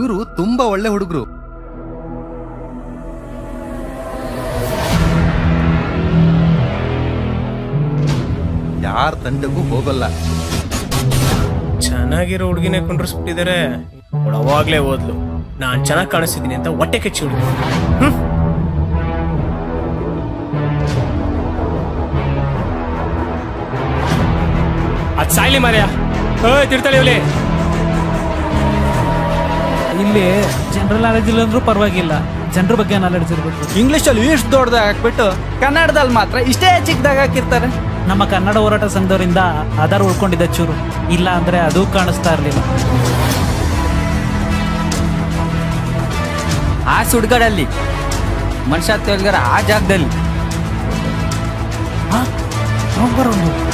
ಇವರು ತುಂಬಾ ಒಳ್ಳೆ ಹುಡುಗರು ಯಾರ ತಂಡಕ್ಕೂ ಹೋಗಲ್ಲ ಚೆನ್ನಾಗಿರೋ ಹುಡುಗಿನೇ ಕೊಂಡ್ರಿಸ್ಬಿಟ್ಟಿದ್ದಾರೆ ಅವಳು ಅವಾಗ್ಲೇ ಓದ್ಲು ನಾನ್ ಚೆನ್ನಾಗಿ ಕಾಣಿಸ್ತಿದ್ದೀನಿ ಅಂತ ಹೊಟ್ಟೆ ಕೆಚ್ಚಿ ಹುಡುಗಿ ಅದ್ ಸಾಯ್ಲಿ ಮಾರ್ಯ ಏಯ್ ತಿರ್ತಾಳಿ ಇವಳಿ ಇಲ್ಲಿ ಜನರಲ್ ನಾಲೆಜ್ ಇಲ್ಲ ಅಂದ್ರೂ ಪರವಾಗಿಲ್ಲ ಜನರ ಬಗ್ಗೆ ನಾಲೆಡ್ಜ್ ಇರ್ಬೇಕು ಇಂಗ್ಲಿಷ್ ಅಲ್ಲಿ ಇಷ್ಟು ದೊಡ್ಡದಾಗ ಹಾಕ್ಬಿಟ್ಟು ಕನ್ನಡದಲ್ಲಿ ಮಾತ್ರ ಇಷ್ಟೇ ಚಿಕ್ಕದಾಗ ಹಾಕಿರ್ತಾರೆ ನಮ್ಮ ಕನ್ನಡ ಹೋರಾಟ ಸಂಘದವರಿಂದ ಆಧಾರ ಉಳ್ಕೊಂಡಿದ್ದ ಚೂರು ಇಲ್ಲ ಅಂದ್ರೆ ಅದು ಕಾಣಿಸ್ತಾ ಇರ್ಲಿಲ್ಲ ಆ ಸುಡ್ಗಾಡಲ್ಲಿ ಮನುಷ್ಯ ತೆಲ್ಗಾರ ಆ ಜಾಗದಲ್ಲಿ ಹಾ? ಅವ್ನ್ ಬರೋನು.